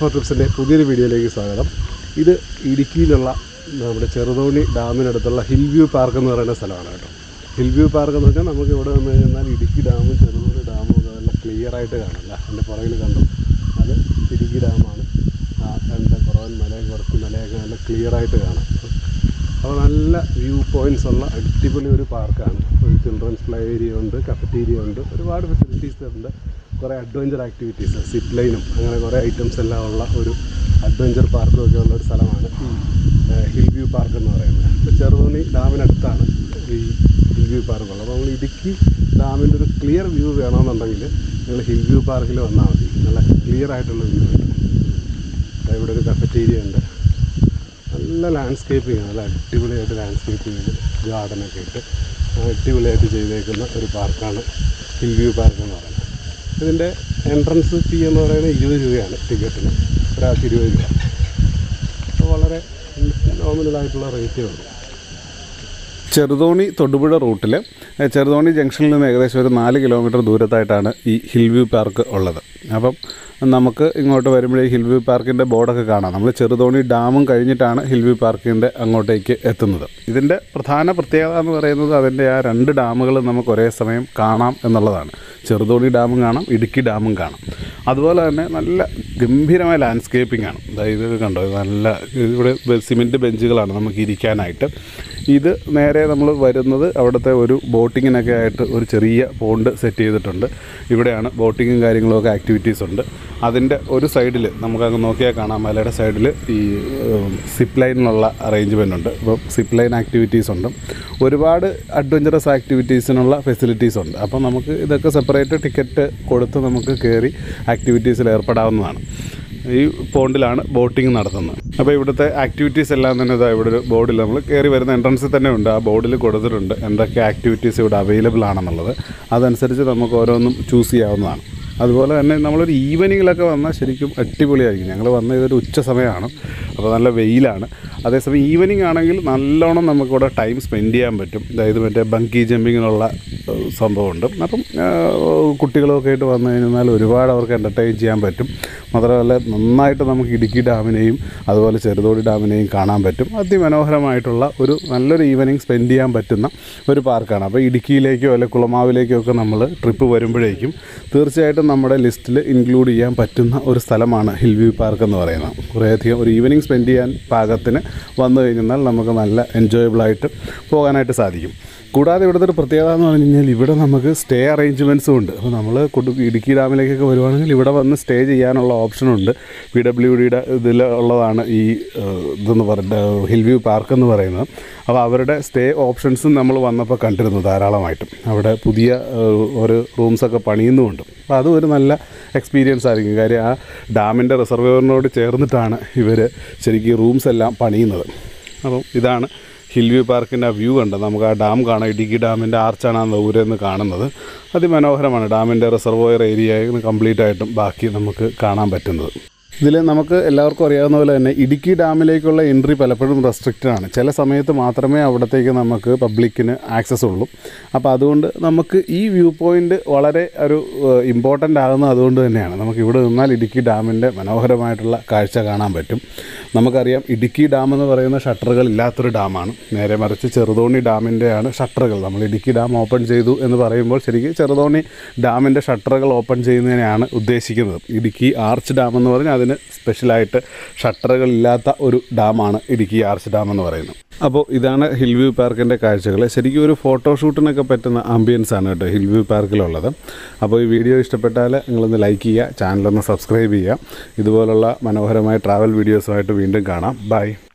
four ട്രിപ്സിൻ്റെ പുതിയൊരു വീഡിയോയിലേക്ക് സ്വാഗതം ഇത് ഇടുക്കിയിലുള്ള നമ്മുടെ ചെറുതോണി ഡാമിനടുത്തുള്ള ഹിൽ വ്യൂ പാർക്ക് എന്ന് പറയുന്ന സ്ഥലമാണ് കേട്ടോ ഹിൽ വ്യൂ പാർക്ക് എന്ന് വെച്ചാൽ നമുക്ക് ഇവിടെ വന്നു കഴിഞ്ഞാൽ ഇടുക്കി ഡാമും ചെറുതോണി ഡാമും ഒക്കെ നല്ല ക്ലിയർ ആയിട്ട് കാണാം എൻ്റെ പുറകിൽ കണ്ടു അത് ഇടുക്കി ഡാമാണ് ആ രണ്ട് കുറവൻ മലയും കുറച്ച് മലയൊക്കെ നല്ല ക്ലിയർ ആയിട്ട് കാണാം അപ്പോൾ നല്ല വ്യൂ പോയിൻറ്റ്സ് ഉള്ള അടിപൊളി ഒരു പാർക്കാണ് ഒരു ചിൽഡ്രൻസ് പ്ലേ ഏരിയ ഉണ്ട് കഫറ്റീരിയ ഉണ്ട് ഒരുപാട് ഫെസിലിറ്റീസ് ഉണ്ട് കുറേ അഡ്വഞ്ചർ ആക്ടിവിറ്റീസ് സിപ്പ് ലൈനും അങ്ങനെ കുറേ ഐറ്റംസ് എല്ലാം ഉള്ള ഒരു അഡ്വഞ്ചർ പാർക്കും ഒക്കെ ഉള്ള ഒരു സ്ഥലമാണ് ഈ ഏഹ്, ഹിൽ വ്യൂ പാർക്ക് എന്ന് പറയുന്നത് ഇപ്പോൾ ചെറുതോണി ഡാമിനടുത്താണ് ഈ ഹിൽ വ്യൂ പാർക്ക് ഉള്ളത് അപ്പോൾ നമ്മൾ ഇടുക്കി ഡാമിൻ്റെ ഒരു ക്ലിയർ വ്യൂ വേണമെന്നുണ്ടെങ്കിൽ നിങ്ങൾ ഹിൽ വ്യൂ പാർക്കിൽ വന്നാൽ മതി നല്ല ക്ലിയർ ആയിട്ടുള്ള വ്യൂ ഉണ്ട് ദാ ഇവിടെ ഒരു കഫറ്റീരിയ ഉണ്ട് നല്ല ലാൻഡ്സ്കേപ്പിംഗ് ആണ് നല്ല അടിപൊളിയായിട്ട് ലാൻഡ്സ്കേപ്പിംഗ് ഗാർഡനൊക്കെ ഇട്ട് അടിപൊളിയായിട്ട് ചെയ്തേക്കുന്ന ഒരു പാർക്കാണ് ഹിൽ വ്യൂ പാർക്ക് എന്ന് പറയുന്നത് ഇതിൻ്റെ എൻട്രൻസ് ഫീ എന്ന് പറയുന്നത് ഇരുപത് രൂപയാണ് ടിക്കറ്റിന് ഒരാൾക്ക് ഇരുപത് രൂപ അപ്പോൾ വളരെ നോമിനലായിട്ടുള്ള റേറ്റേ ഉള്ളൂ ചെറുതോണി തൊടുപുഴ റൂട്ടിൽ ഏഹ്, ചെറുതോണി ജംഗ്ഷനിൽ നിന്ന് ഏകദേശം ഒരു നാല് കിലോമീറ്റർ ദൂരത്തായിട്ടാണ് ഈ ഹിൽ വ്യൂ പാർക്ക് ഉള്ളത് അപ്പം നമുക്ക് ഇങ്ങോട്ട് വരുമ്പോഴേ ഹിൽ വ്യൂ പാർക്കിൻ്റെ ബോർഡൊക്കെ കാണാം നമ്മൾ ചെറുതോണി ഡാമും കഴിഞ്ഞിട്ടാണ് ഹിൽ വ്യൂ പാർക്കിൻ്റെ അങ്ങോട്ടേക്ക് എത്തുന്നത് ഇതിൻ്റെ പ്രധാന പ്രത്യേകത എന്ന് പറയുന്നത് അതിൻ്റെ ആ രണ്ട് ഡാമുകൾ നമുക്ക് ഒരേ സമയം കാണാം എന്നുള്ളതാണ് ചെറുതോണി ഡാമും കാണാം ഇടുക്കി ഡാമും കാണാം അതുപോലെ തന്നെ നല്ല ഗംഭീരമായ ലാൻഡ്സ്കേപ്പിംഗ് ആണ് അതായത് ഇത് കണ്ടോ ഇത് നല്ല ഇവിടെ സിമെൻറ്റ് ബെഞ്ചുകളാണ് നമുക്ക് ഇരിക്കാനായിട്ട് ഇത് നേരെ നമ്മൾ വരുന്നത് അവിടുത്തെ ഒരു ബോട്ടിങ്ങിനൊക്കെ ആയിട്ട് ഒരു ചെറിയ പോണ്ട് സെറ്റ് ചെയ്തിട്ടുണ്ട് ഇവിടെയാണ് ബോട്ടിങ്ങും കാര്യങ്ങളൊക്കെ ആക്ടിവിറ്റീസ് ഉണ്ട് അതിൻ്റെ ഒരു സൈഡിൽ നമുക്കങ്ങ് നോക്കിയാൽ കാണാം മലയുടെ സൈഡിൽ ഈ സിപ്പ് ലൈനിനുള്ള അറേഞ്ച്മെൻ്റ് ഉണ്ട് അപ്പോൾ സിപ്പ് ലൈൻ ആക്ടിവിറ്റീസ് ഉണ്ട് ഒരുപാട് അഡ്വഞ്ചറസ് ആക്ടിവിറ്റീസിനുള്ള ഫെസിലിറ്റീസ് ഉണ്ട് അപ്പോൾ നമുക്ക് ഇതൊക്കെ സെപ്പറേറ്റ് ടിക്കറ്റ് കൊടുത്ത് നമുക്ക് കയറി ആക്ടിവിറ്റീസിൽ ഏർപ്പെടാവുന്നതാണ് ഈ പോണ്ടിലാണ് ബോട്ടിംഗ് നടത്തുന്നത് അപ്പോൾ ഇവിടുത്തെ ആക്ടിവിറ്റീസ് എല്ലാം തന്നെ ഇതാ ഇവിടെ ഒരു ബോർഡിൽ നമ്മൾ കയറി വരുന്ന എൻട്രൻസിൽ തന്നെ ഉണ്ട് ആ ബോർഡിൽ കൊടുത്തിട്ടുണ്ട് എന്തൊക്കെ ആക്ടിവിറ്റീസ് ഇവിടെ അവൈലബിൾ ആണെന്നുള്ളത് അതനുസരിച്ച് നമുക്ക് ഓരോന്നും ചൂസ് ചെയ്യാവുന്നതാണ് അതുപോലെ തന്നെ നമ്മളൊരു ഈവനിങ്ങിലൊക്കെ വന്നാൽ ശരിക്കും അടിപൊളിയായിരിക്കും ഞങ്ങൾ വന്ന ഇതൊരു ഉച്ച സമയമാണ് അപ്പോൾ നല്ല വെയിലാണ് അതേസമയം ഈവനിങ് ആണെങ്കിൽ നല്ലോണം നമുക്കിവിടെ ടൈം സ്പെൻഡ് ചെയ്യാൻ പറ്റും അതായത് മറ്റേ ബങ്കി ജമ്പിങ്ങിനുള്ള ഏഹ്, സംഭവമുണ്ട് അപ്പം ഏഹ്, കുട്ടികളൊക്കെ ആയിട്ട് വന്നു കഴിഞ്ഞാൽ ഒരുപാട് അവർക്ക് എൻ്റർടൈൻ ചെയ്യാൻ പറ്റും മാത്രമല്ല നന്നായിട്ട് നമുക്ക് ഇടുക്കി ഡാമിനെയും അതുപോലെ ചെറുതോടി ഡാമിനെയും കാണാൻ പറ്റും അതിമനോഹരമായിട്ടുള്ള ഒരു നല്ലൊരു ഈവനിങ് സ്പെൻഡ് ചെയ്യാൻ പറ്റുന്ന ഒരു പാർക്കാണ് അപ്പോൾ ഇടുക്കിയിലേക്കോ അല്ലെങ്കിൽ കുളമാവിലേക്കോ ഒക്കെ നമ്മൾ ട്രിപ്പ് വരുമ്പോഴേക്കും തീർച്ചയായിട്ടും നമ്മുടെ ലിസ്റ്റിൽ ഇൻക്ലൂഡ് ചെയ്യാൻ പറ്റുന്ന ഒരു സ്ഥലമാണ് ഹിൽ വ്യൂ പാർക്ക് എന്ന് പറയുന്നത് കുറേയധികം ഒരു ഈവനിങ് സ്പെൻഡ് ചെയ്യാൻ പാകത്തിന് വന്നു കഴിഞ്ഞാൽ നമുക്ക് നല്ല എൻജോയബിളായിട്ട് പോകാനായിട്ട് സാധിക്കും കൂടാതെ ഇവിടുത്തെ ഒരു പ്രത്യേകത എന്ന് പറഞ്ഞു കഴിഞ്ഞാൽ ഇവിടെ നമുക്ക് സ്റ്റേ അറേഞ്ച്മെൻറ്റ്സും ഉണ്ട് അപ്പോൾ നമ്മൾ കൊടു ഇടുക്കി ഡാമിലേക്കൊക്കെ വരുവാണെങ്കിൽ ഇവിടെ വന്ന് സ്റ്റേ ചെയ്യാനുള്ള ഓപ്ഷനുണ്ട് പി ഡബ്ല്യു ഡിയുടെ ഇതിൽ ഉള്ളതാണ് ഈ ഏഹ്, ഇതെന്ന് പറയുന്നത് ഹിൽ വ്യൂ പാർക്ക് എന്ന് പറയുന്നത് അപ്പോൾ അവരുടെ സ്റ്റേ ഓപ്ഷൻസും നമ്മൾ വന്നപ്പോൾ കണ്ടിരുന്നു ധാരാളമായിട്ടും അവിടെ പുതിയ ഏഹ്, ഒരു റൂംസൊക്കെ പണിയുന്നുമുണ്ട് അപ്പോൾ അതും ഒരു നല്ല എക്സ്പീരിയൻസ് ആയിരിക്കും കാര്യം ആ ഡാമിൻ്റെ റിസർവറിനോട് ചേർന്നിട്ടാണ് ഇവർ ശരിക്കും റൂംസ് എല്ലാം പണിയുന്നത് അപ്പം ഇതാണ് ഹിൽ വ്യൂ പാർക്കിൻ്റെ ആ വ്യൂ കണ്ട് നമുക്ക് ആ ഡാം കാണാം ഇടുക്കി ഡാമിൻ്റെ ആർച്ചാണ് ആ ദൂരെ നിന്ന് കാണുന്നത് അതിമനോഹരമാണ് ഡാമിൻ്റെ റിസർവോയർ ഏരിയ കംപ്ലീറ്റ് ആയിട്ടും ബാക്കി നമുക്ക് കാണാൻ പറ്റുന്നത് ഇതിൽ നമുക്ക് എല്ലാവർക്കും അറിയാവുന്ന പോലെ തന്നെ ഇടുക്കി ഡാമിലേക്കുള്ള എൻട്രി പലപ്പോഴും റെസ്ട്രിക്റ്റഡ് ആണ് ചില സമയത്ത് മാത്രമേ അവിടത്തേക്ക് നമുക്ക് പബ്ലിക്കിന് ആക്സസ് ഉള്ളൂ അപ്പോൾ അതുകൊണ്ട് നമുക്ക് ഈ വ്യൂ പോയിൻ്റ് വളരെ ഒരു ഇമ്പോർട്ടൻ്റ് ആകുന്നത് അതുകൊണ്ട് തന്നെയാണ് നമുക്ക് ഇവിടെ നിന്നാൽ ഇടുക്കി ഡാമിൻ്റെ മനോഹരമായിട്ടുള്ള കാഴ്ച കാണാൻ പറ്റും നമുക്കറിയാം ഇടുക്കി ഡാം എന്ന് പറയുന്ന ഷട്ടറുകൾ ഇല്ലാത്തൊരു ഡാമാണ് നേരെ മറിച്ച് ചെറുതോണി ഡാമിൻ്റെയാണ് ഷട്ടറുകൾ നമ്മൾ ഇടുക്കി ഡാം ഓപ്പൺ ചെയ്തു എന്ന് പറയുമ്പോൾ ശരിക്കും ചെറുതോണി ഡാമിൻ്റെ ഷട്ടറുകൾ ഓപ്പൺ ചെയ്യുന്നതിനെയാണ് ഉദ്ദേശിക്കുന്നത് ഇടുക്കി ആർച്ച് ഡാം എന്ന് പറഞ്ഞാൽ അതിന് സ്പെഷ്യലായിട്ട് ഷട്ടറുകൾ ഇല്ലാത്ത ഒരു ഡാമാണ് ഇടുക്കി ആർച്ച് ഡാം എന്ന് പറയുന്നത് അപ്പോൾ ഇതാണ് ഹിൽ വ്യൂ പാർക്കിൻ്റെ കാഴ്ചകൾ ശരിക്കും ഒരു ഫോട്ടോഷൂട്ടിനൊക്കെ പറ്റുന്ന ആംബിയൻസ് ആണ് കേട്ടോ ഹിൽ വ്യൂ പാർക്കിലുള്ളത് അപ്പോൾ ഈ വീഡിയോ ഇഷ്ടപ്പെട്ടാൽ നിങ്ങളൊന്ന് ലൈക്ക് ചെയ്യുക ചാനലൊന്ന് സബ്സ്ക്രൈബ് ചെയ്യുക ഇതുപോലുള്ള മനോഹരമായ ട്രാവൽ വീഡിയോസുമായിട്ട് വീണ്ടും കാണാം ബൈ